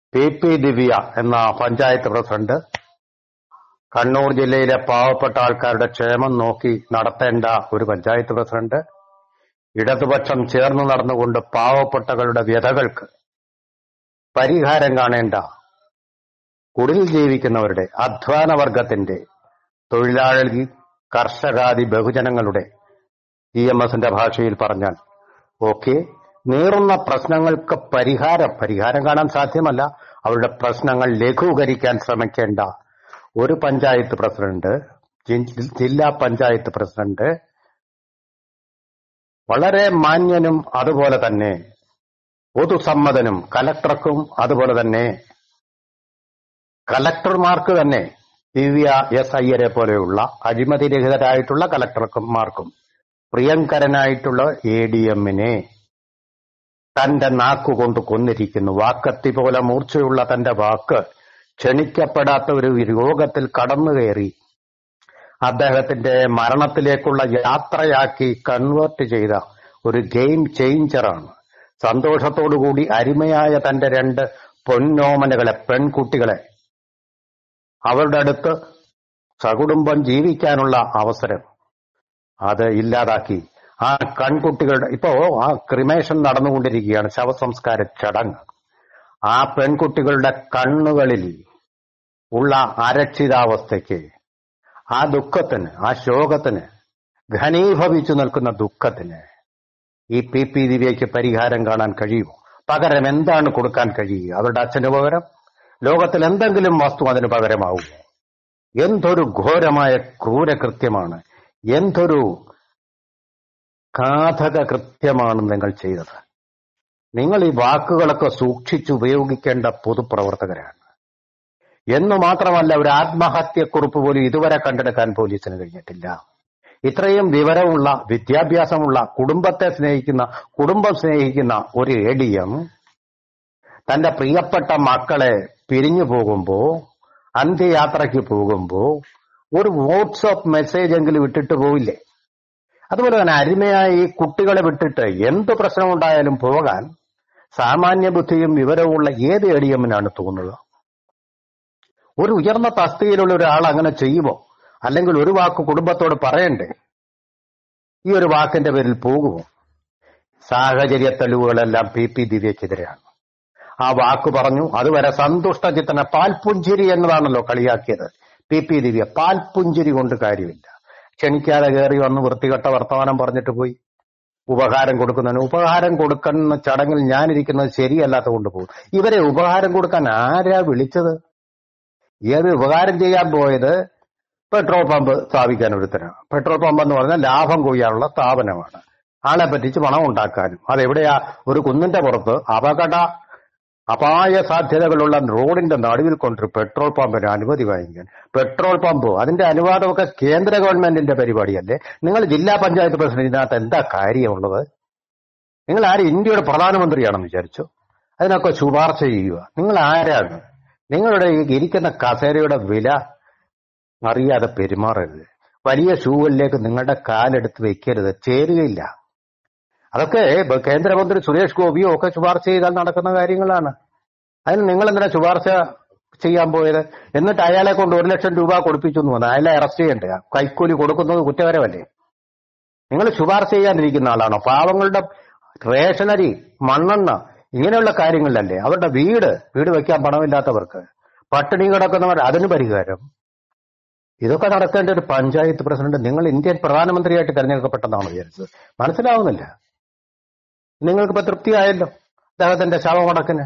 P P ദിവ്യ എന്ന panchayat president Kannur ജില്ലയിലെ പാവപ്പെട്ട ആൾക്കാരുടെ ക്ഷേമം നോക്കി നടത്തേണ്ട ഒരു പഞ്ചായത്ത് പ്രസിഡന്റ് ഇടതുപക്ഷം ചേർന്ന് നടന്നുകൊണ്ട് പാവപ്പെട്ടവരുടെ വ്യതകൾക്ക് പരിഹാരം കാണേണ്ട കുടിൽ ജീവിക്കുന്നവരുടെ അധ്വാന വർഗത്തിന്റെ തൊഴിലാളി കർഷകാദി ബഹുജനങ്ങളുടെ ഇ എം എസിന്റെ ഭാഷയിൽ പറഞ്ഞാൽ ഓക്കെ നീറുന്ന പ്രശ്നങ്ങൾക്ക് പരിഹാരം പരിഹാരം കാണാൻ സാധ്യമല്ല അവരുടെ പ്രശ്നങ്ങൾ ലഘൂകരിക്കാൻ ശ്രമിക്കേണ്ട ഒരു പഞ്ചായത്ത് പ്രസിഡന്റ് ജി- ജില്ലാ പഞ്ചായത്ത് പ്രസിഡന്റ് വളരെ മാന്യനും അതുപോലെ തന്നെ പൊതുസമ്മതനും കലക്ടർക്കും അതുപോലെ തന്നെ കലക്ടർമാർക്ക് തന്നെ ദിവ്യ എസ് അയ്യരെ പോലെയുള്ള അഴിമതിരഹിതരായിട്ടുള്ള കലക്ടർമാർക്കും പ്രിയങ്കരനായിട്ടുള്ള എ ഡി എമ്മിനെ തന്റെ നാക്കുകൊണ്ട് കൊന്നിരിക്കുന്നു വാക്കത്തി പോലെ മൂർച്ചയുള്ള തന്റെ വാക്ക് ക്ഷണിക്കപ്പെടാത്ത ഒരു രോഗത്തിൽ കടന്നു കയറി അദ്ദേഹത്തിന്റെ മരണത്തിലേക്കുള്ള യാത്രയാക്കി കൺവേർട്ട് ചെയ്ത ഒരു ഗെയിം ചേഞ്ചറാണ് സന്തോഷത്തോടുകൂടി അരിമയായ തന്റെ രണ്ട് പൊന്നോമനകളെ പെൺകുട്ടികളെ അവരുടെ അടുത്ത് സകുടുംബം ജീവിക്കാനുള്ള അവസരം അത് ഇല്ലാതാക്കി ആ കൺകുട്ടികളുടെ ഇപ്പോ ആ ക്രിമേഷൻ നടന്നുകൊണ്ടിരിക്കുകയാണ് ശവസംസ്കാര ചടങ്ങ് ആ പെൺകുട്ടികളുടെ കണ്ണുകളിൽ ഉള്ള അരക്ഷിതാവസ്ഥയ്ക്ക് ആ ദുഃഖത്തിന് ആ ശോകത്തിന് ഘനീഭവിച്ചു നിൽക്കുന്ന ദുഃഖത്തിന് ഈ പി പി ദിവ്യയ്ക്ക് പരിഹാരം കാണാൻ കഴിയുമോ പകരം എന്താണ് കൊടുക്കാൻ കഴിയുക അവരുടെ അച്ഛന് പകരം ലോകത്തിൽ എന്തെങ്കിലും വസ്തു അതിന് പകരമാവുമോ എന്തൊരു ഘോരമായ ക്രൂരകൃത്യമാണ് എന്തൊരു ഘാതക കൃത്യമാണ് നിങ്ങൾ ചെയ്തത് നിങ്ങൾ ഈ വാക്കുകളൊക്കെ സൂക്ഷിച്ചുപയോഗിക്കേണ്ട പൊതുപ്രവർത്തകരാണ് എന്ന് മാത്രമല്ല ഒരു ആത്മഹത്യക്കുറിപ്പ് പോലും ഇതുവരെ കണ്ടെടുക്കാൻ പോലീസിന് കഴിഞ്ഞിട്ടില്ല ഇത്രയും വിവരമുള്ള വിദ്യാഭ്യാസമുള്ള കുടുംബത്തെ സ്നേഹിക്കുന്ന കുടുംബം സ്നേഹിക്കുന്ന ഒരു എ ഡി എം തന്റെ പ്രിയപ്പെട്ട മക്കളെ പിരിഞ്ഞു പോകുമ്പോ അന്ത്യയാത്രയ്ക്ക് പോകുമ്പോ ഒരു വാട്സപ്പ് മെസ്സേജ് എങ്കിലും ഇട്ടിട്ട് പോവില്ലേ അതുപോലെ തന്നെ അരുമയായ ഈ കുട്ടികളെ വിട്ടിട്ട് എന്ത് പ്രശ്നമുണ്ടായാലും പോകാൻ സാമാന്യ ബുദ്ധിയും വിവരവുമുള്ള ഏത് എ ഡി എമ്മിനാണ് തോന്നുക ഒരു ഉയർന്ന തസ്തികയിലുള്ള ഒരാൾ അങ്ങനെ ചെയ്യുമോ അല്ലെങ്കിൽ ഒരു വാക്ക് കുടുംബത്തോട് പറയണ്ടേ ഈ ഒരു വാക്കിന്റെ പേരിൽ പോകുമോ സാഹചര്യ തെളിവുകളെല്ലാം പി പി ദിവ്യക്കെതിരെയാണ് ആ വാക്ക് പറഞ്ഞു അതുവരെ സന്തുഷ്ടചിത്തന പാൽപുഞ്ചിരി എന്നതാണല്ലോ കളിയാക്കിയത് പി പി ദിവ്യ പാൽപുഞ്ചിരി കൊണ്ട് കാര്യമില്ല ക്ഷണിക്കാതെ കയറി വന്ന് വൃത്തികെട്ട വർത്തമാനം പറഞ്ഞിട്ട് പോയി ഉപഹാരം കൊടുക്കുന്നതിന് ഉപഹാരം കൊടുക്കുന്ന ചടങ്ങിൽ ഞാനിരിക്കുന്നത് ശരിയല്ലാത്ത കൊണ്ടുപോകും ഇവരെ ഉപഹാരം കൊടുക്കാൻ ആരാ വിളിച്ചത് ഏത് ഉപകാരം ചെയ്യാൻ പോയത് പെട്രോൾ പമ്പ് സ്ഥാപിക്കാൻ ഒരുത്തരാണ് പെട്രോൾ പമ്പ് എന്ന് പറഞ്ഞാൽ ലാഭം കൊയ്യാനുള്ള സ്ഥാപനമാണ് ആളെ പറ്റിച്ച് പണം ഉണ്ടാക്കാനും അതെവിടെയാ ഒരു കുന്നിന്റെ പുറത്ത് അപകട അപായ സാധ്യതകളുള്ള റോഡിന്റെ നടുവിൽ കൊണ്ടൊരു പെട്രോൾ പമ്പിന് അനുമതി വാങ്ങിക്കാൻ പെട്രോൾ പമ്പ് അതിന്റെ അനുവാദമൊക്കെ കേന്ദ്ര ഗവൺമെന്റിന്റെ പരിപാടിയല്ലേ നിങ്ങൾ ജില്ലാ പഞ്ചായത്ത് പ്രസിഡന്റിനകത്ത് എന്താ കാര്യമുള്ളത് നിങ്ങൾ ആര് ഇന്ത്യയുടെ പ്രധാനമന്ത്രിയാണെന്ന് വിചാരിച്ചു അതിനൊക്കെ ശുപാർശ ചെയ്യുക നിങ്ങൾ ആരാണ് നിങ്ങളുടെ ഈ ഇരിക്കുന്ന കസേരയുടെ വില അറിയാതെ പെരുമാറരുത് വലിയ ഷൂകളിലേക്ക് നിങ്ങളുടെ കാലെടുത്ത് വെക്കരുത് ചേരുകയില്ല അതൊക്കെ ബ- കേന്ദ്രമന്ത്രി സുരേഷ് ഗോപിയോ ഒക്കെ ശുപാർശ ചെയ്താൽ നടക്കുന്ന കാര്യങ്ങളാണ് അതിന് നിങ്ങൾ എന്തിനാ ശുപാർശ ചെയ്യാൻ പോയത് എന്നിട്ട് അയാളെ കൊണ്ട് ഒരു ലക്ഷം രൂപ കൊടുപ്പിച്ചു എന്ന് പറഞ്ഞു അയാളെ അറസ്റ്റ് ചെയ്യണ്ടേ കൈക്കൂലി കൊടുക്കുന്നത് കുറ്റകരമല്ലേ നിങ്ങൾ ശുപാർശ ചെയ്യാനിരിക്കുന്ന ആളാണോ പാവങ്ങളുടെ റേഷനരി മണ്ണെണ്ണ ഇങ്ങനെയുള്ള കാര്യങ്ങളിലല്ലേ അവരുടെ വീട് വീട് വെക്കാൻ പണമില്ലാത്തവർക്ക് പട്ടിണി കിടക്കുന്നവർ അതിന് പരിഹാരം ഇതൊക്കെ നടക്കേണ്ട ഒരു പഞ്ചായത്ത് പ്രസിഡന്റ് നിങ്ങൾ ഇന്ത്യൻ പ്രധാനമന്ത്രിയായിട്ട് തെരഞ്ഞെടുക്കപ്പെട്ടതാണോ വിചാരിച്ചത് മനസ്സിലാവുന്നില്ല നിങ്ങൾക്കിപ്പോ തൃപ്തിയായല്ലോ അദ്ദേഹത്തിന്റെ ശവമടക്കിന്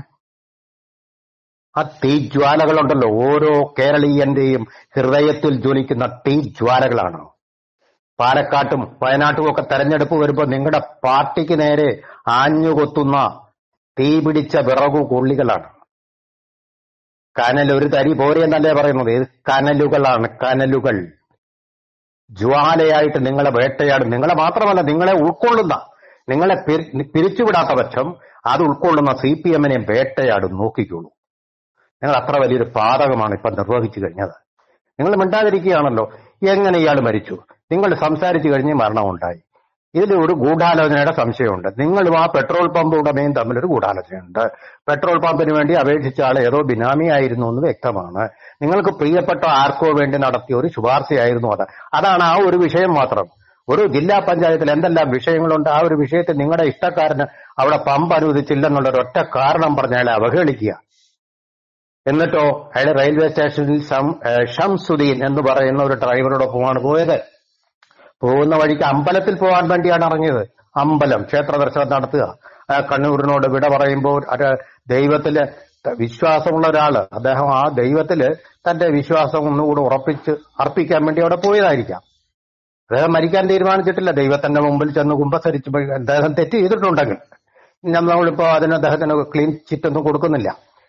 ആ തീജ്വാലകളുണ്ടല്ലോ ഓരോ കേരളീയന്റെയും ഹൃദയത്തിൽ ജ്വലിക്കുന്ന തീജ്വാലകളാണ് പാലക്കാട്ടും വയനാട്ടും ഒക്കെ തെരഞ്ഞെടുപ്പ് വരുമ്പോൾ നിങ്ങളുടെ പാർട്ടിക്ക് നേരെ ആഞ്ഞുകൊത്തുന്ന തീ പിടിച്ച വിറകു കൊള്ളികളാണ് കനൽ ഒരു തരി പോരെന്നല്ലേ പറയുന്നത് ഇത് കനലുകളാണ് കനലുകൾ ജ്വാലയായിട്ട് നിങ്ങളെ വേട്ടയാടും നിങ്ങളെ മാത്രമല്ല നിങ്ങളെ ഉൾക്കൊള്ളുന്ന നിങ്ങളെ പിരി- പിരിച്ചുവിടാത്ത പക്ഷം അത് ഉൾക്കൊള്ളുന്ന സി പി എമ്മിനെ വേട്ടയാടും നോക്കിക്കോളൂ നിങ്ങൾ അത്ര വലിയൊരു പാതകമാണ് ഇപ്പൊ നിർവഹിച്ചു കഴിഞ്ഞത് നിങ്ങൾ മിണ്ടാതിരിക്കുകയാണല്ലോ എങ്ങനെ ഇയാൾ മരിച്ചു നിങ്ങൾ സംസാരിച്ചു കഴിഞ്ഞ് മരണമുണ്ടായി ഇതിൽ ഒരു ഗൂഢാലോചനയുടെ സംശയമുണ്ട് നിങ്ങളും ആ പെട്രോൾ പമ്പ് ഉടമയും തമ്മിലൊരു ഗൂഢാലോചനയുണ്ട് പെട്രോൾ പമ്പിന് വേണ്ടി അപേക്ഷിച്ച ആൾ ഏതോ ബിനാമി ആയിരുന്നു എന്ന് വ്യക്തമാണ് നിങ്ങൾക്ക് പ്രിയപ്പെട്ട ആർക്കോ വേണ്ടി നടത്തിയ ഒരു ശുപാർശയായിരുന്നു അത് അതാണ് ആ ഒരു വിഷയം മാത്രം ഒരു ജില്ലാ പഞ്ചായത്തിൽ എന്തെല്ലാം വിഷയങ്ങളുണ്ട് ആ ഒരു വിഷയത്തിൽ നിങ്ങളുടെ ഇഷ്ടക്കാരന് അവിടെ പമ്പ് അനുവദിച്ചില്ലെന്നുള്ള ഒരൊറ്റ കാരണം പറഞ്ഞ് അയാളെ അവഹേളിക്കുക എന്നിട്ടോ അയാൾ റെയിൽവേ സ്റ്റേഷനിൽ ഷം- ഏഹ് ഷംസുദ്ദീൻ എന്ന് പറയുന്ന ഒരു ഡ്രൈവറോടൊപ്പമാണ് പോയത് പോകുന്ന വഴിക്ക് അമ്പലത്തിൽ പോകാൻ വേണ്ടിയാണ് ഇറങ്ങിയത് അമ്പലം ക്ഷേത്ര ദർശനം നടത്തുക ആ കണ്ണൂരിനോട് വിട പറയുമ്പോൾ അത് ദൈവത്തില് വിശ്വാസമുള്ള ഒരാള് അദ്ദേഹം ആ ദൈവത്തില് തന്റെ വിശ്വാസം ഒന്നുകൂടി ഉറപ്പിച്ച് അർപ്പിക്കാൻ വേണ്ടി അവിടെ പോയതായിരിക്കാം അദ്ദേഹം മരിക്കാൻ തീരുമാനിച്ചിട്ടില്ല ദൈവത്തിന്റെ മുമ്പിൽ ചെന്ന് കുമ്പസരിച്ച് പോയി അദ്ദേഹം തെറ്റ് ചെയ്തിട്ടുണ്ടെങ്കിൽ നമ്മളിപ്പോ അതിന് അദ്ദേഹത്തിന് ക്ലീൻ ചിറ്റ് ഒന്നും കൊടുക്കുന്നില്ല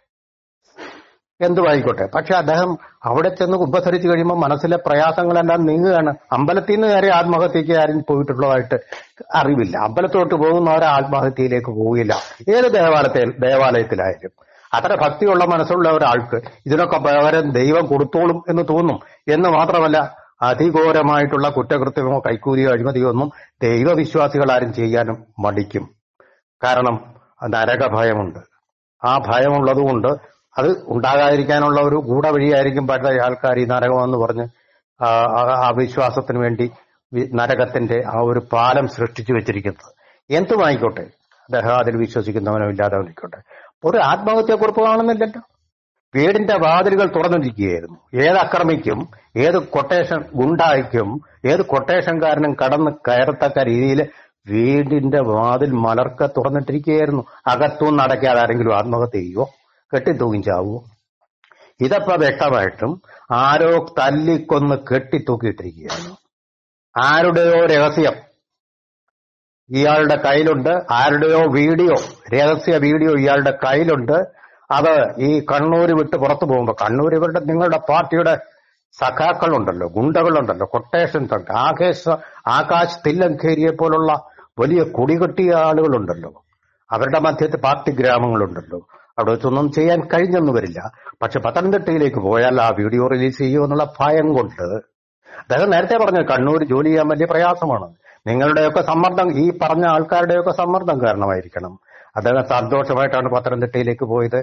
എന്തുമായിക്കോട്ടെ പക്ഷെ അദ്ദേഹം അവിടെ ചെന്ന് ഉപസരിച്ച് കഴിയുമ്പോൾ മനസ്സിലെ പ്രയാസങ്ങളെല്ലാം നീങ്ങുകയാണ് അമ്പലത്തിൽ നിന്ന് കയറി ആത്മഹത്യക്ക് ആരും പോയിട്ടുള്ളതായിട്ട് അറിവില്ല അമ്പലത്തോട്ട് പോകുന്നവരെ ആത്മഹത്യയിലേക്ക് പോവില്ല ഏത് ദേവാലയത്തിൽ ദേവാലയത്തിലായാലും അത്ര ഭക്തിയുള്ള മനസ്സുള്ള ഒരാൾക്ക് ഇതിനൊക്കെ പകരം ദൈവം കൊടുത്തോളും എന്ന് തോന്നും എന്ന് മാത്രമല്ല അതിഘോരമായിട്ടുള്ള കുറ്റകൃത്യമോ കൈക്കൂലിയോ അഴിമതിയോ ഒന്നും ദൈവവിശ്വാസികൾ ആരും ചെയ്യാനും മടിക്കും കാരണം നരക ഭയമുണ്ട് ആ ഭയമുള്ളതുകൊണ്ട് അത് ഉണ്ടാകാതിരിക്കാനുള്ള ഒരു ഗൂഢവഴിയായിരിക്കും പല ആൾക്കാർ ഈ നരകമെന്ന് പറഞ്ഞ് ആ ആ- ആ വിശ്വാസത്തിന് വേണ്ടി വി- നരകത്തിന്റെ ആ ഒരു പാലം സൃഷ്ടിച്ചു വെച്ചിരിക്കുന്നത് എന്തുമായിക്കോട്ടെ അദ്ദേഹം അതിൽ വിശ്വസിക്കുന്നവനോ ഇല്ലാത്തവനിക്കോട്ടെ ഒരു ആത്മഹത്യക്കുറിപ്പ് കാണുന്നില്ലല്ലോ വീടിന്റെ വാതിലുകൾ തുറന്നിരിക്കുകയായിരുന്നു ഏത് അക്രമിക്കും ഏത് കൊട്ടേഷൻ ഗുണ്ടായ്ക്കും ഏത് കൊട്ടേഷൻകാരനും കടന്ന് കയറത്തക്ക രീതിയിൽ വീടിന്റെ വാതിൽ മലർക്ക തുറന്നിട്ടിരിക്കുകയായിരുന്നു അകത്തുനിന്ന് അടയ്ക്കാതെ ആരെങ്കിലും ആത്മഹത്യ ചെയ്യുവോ കെട്ടിത്തൂങ്ങി ചാവുമോ ഇതപ്പോ വ്യക്തമായിട്ടും ആരോ തല്ലിക്കൊന്ന് കെട്ടിത്തൂക്കിയിട്ടിരിക്കുകയാണ് ആരുടെയോ രഹസ്യം ഇയാളുടെ കയ്യിലുണ്ട് ആരുടെയോ വീഡിയോ രഹസ്യ വീഡിയോ ഇയാളുടെ കയ്യിലുണ്ട് അത് ഈ കണ്ണൂർ വിട്ട് പുറത്തു പോകുമ്പോ കണ്ണൂർ ഇവരുടെ നിങ്ങളുടെ പാർട്ടിയുടെ സഖാക്കളുണ്ടല്ലോ ഗുണ്ടകളുണ്ടല്ലോ കൊട്ടേഷൻസ് ഉണ്ട് ആകാശ ആകാശ് തില്ലങ്കേരിയെ പോലുള്ള വലിയ കുടികെട്ടിയ ആളുകളുണ്ടല്ലോ അവരുടെ മധ്യത്തിൽ പാർട്ടി ഗ്രാമങ്ങളുണ്ടല്ലോ അവിടെ വെച്ചൊന്നും ചെയ്യാൻ കഴിഞ്ഞെന്ന് വരില്ല പക്ഷെ പത്തനംതിട്ടയിലേക്ക് പോയാൽ ആ വീഡിയോ റിലീസ് ചെയ്യുമെന്നുള്ള ഭയം കൊണ്ട് അദ്ദേഹം നേരത്തെ പറഞ്ഞു കണ്ണൂർ ജോലി ചെയ്യാൻ വലിയ പ്രയാസമാണ് നിങ്ങളുടെയൊക്കെ സമ്മർദ്ദം ഈ പറഞ്ഞ ആൾക്കാരുടെയൊക്കെ സമ്മർദ്ദം കാരണമായിരിക്കണം അദ്ദേഹം സന്തോഷമായിട്ടാണ് പത്തനംതിട്ടയിലേക്ക് പോയത്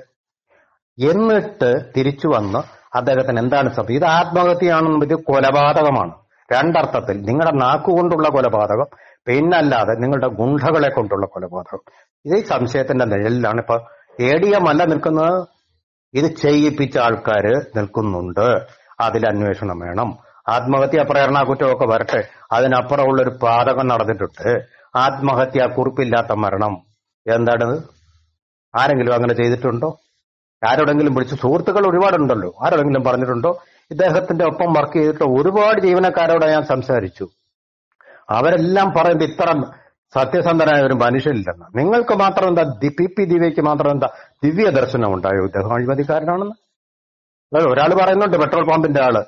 എന്നിട്ട് തിരിച്ചു വന്ന് അദ്ദേഹത്തിന് എന്താണ് സത്യം ഇത് ആത്മഹത്യയാണെന്നും ഇത് കൊലപാതകമാണ് രണ്ടർത്ഥത്തിൽ നിങ്ങളുടെ നാക്കുകൊണ്ടുള്ള കൊലപാതകം പിന്നല്ലാതെ നിങ്ങളുടെ ഗുണ്ടകളെ കൊണ്ടുള്ള കൊലപാതകം ഇത് ഈ സംശയത്തിന്റെ നിഴലിലാണ് ഇപ്പൊ എ ഡി എം അല്ല നിൽക്കുന്നത് ഇത് ചെയ്യിപ്പിച്ച ആൾക്കാര് നിൽക്കുന്നുണ്ട് അതിൽ അന്വേഷണം വേണം ആത്മഹത്യാ പ്രേരണ കുറ്റമൊക്കെ വരട്ടെ അതിനപ്പുറമുള്ള ഒരു പാതകം നടന്നിട്ടുണ്ട് ആത്മഹത്യാ കുറിപ്പില്ലാത്ത മരണം എന്താണ് ആരെങ്കിലും അങ്ങനെ ചെയ്തിട്ടുണ്ടോ ആരോടെങ്കിലും വിളിച്ച് സുഹൃത്തുക്കൾ ഒരുപാടുണ്ടല്ലോ ആരോടെങ്കിലും പറഞ്ഞിട്ടുണ്ടോ ഇദ്ദേഹത്തിന്റെ ഒപ്പം വർക്ക് ചെയ്തിട്ടുള്ള ഒരുപാട് ജീവനക്കാരോട് ഞാൻ സംസാരിച്ചു അവരെല്ലാം പറയുന്നത് ഇത്ര സത്യസന്ധനായ ഒരു മനുഷ്യനില്ലെന്ന് നിങ്ങൾക്ക് മാത്രം എന്താ ദി- പി പി ദിവ്യയ്ക്ക് മാത്രം എന്താ ദിവ്യ ദർശനം ഉണ്ടായോ ഇദ്ദേഹം അഴിമതിക്കാരനാണെന്ന് അതായത് ഒരാൾ പറയുന്നുണ്ട് പെട്രോൾ പമ്പിന്റെ ആള്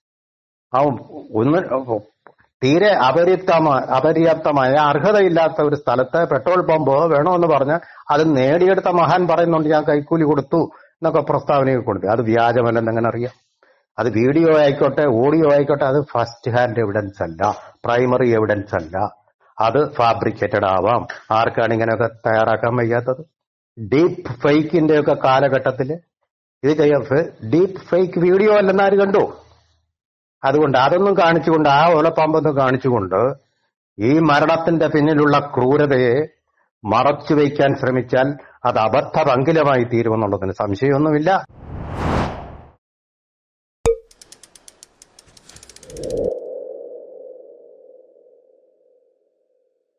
ആ ഒന്ന് തീരെ അപര്യാപ്തമായ അപര്യാപ്തമായ അർഹതയില്ലാത്ത ഒരു സ്ഥലത്ത് പെട്രോൾ പമ്പോ വേണമെന്ന് പറഞ്ഞ് അത് നേടിയെടുത്ത മഹാൻ പറയുന്നുണ്ട് ഞാൻ കൈക്കൂലി കൊടുത്തു എന്നൊക്കെ പ്രസ്താവനയൊക്കെ കൊടുത്തു അത് വ്യാജമല്ലെന്ന് എങ്ങനെ അറിയാം അത് വീഡിയോ ആയിക്കോട്ടെ ഓഡിയോ ആയിക്കോട്ടെ അത് ഫസ്റ്റ് ഹാൻഡ് എവിഡൻസ് അല്ല പ്രൈമറി എവിഡൻസ് അല്ല അത് ഫാബ്രിക്കേറ്റഡ് ആവാം ആർക്കാണ് ഇങ്ങനെയൊക്കെ തയ്യാറാക്കാൻ വയ്യാത്തത് ഡീപ്പ് ഫേക്കിന്റെ ഒക്കെ കാലഘട്ടത്തില് ഇത് ചെയ്യാം ഡീപ്പ് ഫേക്ക് വീഡിയോ അല്ലെന്ന് ആര് കണ്ടു അതുകൊണ്ട് അതൊന്നും കാണിച്ചുകൊണ്ട് ആ ഓലപ്പാമ്പൊന്നും കാണിച്ചുകൊണ്ട് ഈ മരണത്തിന്റെ പിന്നിലുള്ള ക്രൂരതയെ മറച്ചു വയ്ക്കാൻ ശ്രമിച്ചാൽ അത് അബദ്ധഭംഗിലമായി തീരുമെന്നുള്ളതിന് സംശയമൊന്നുമില്ല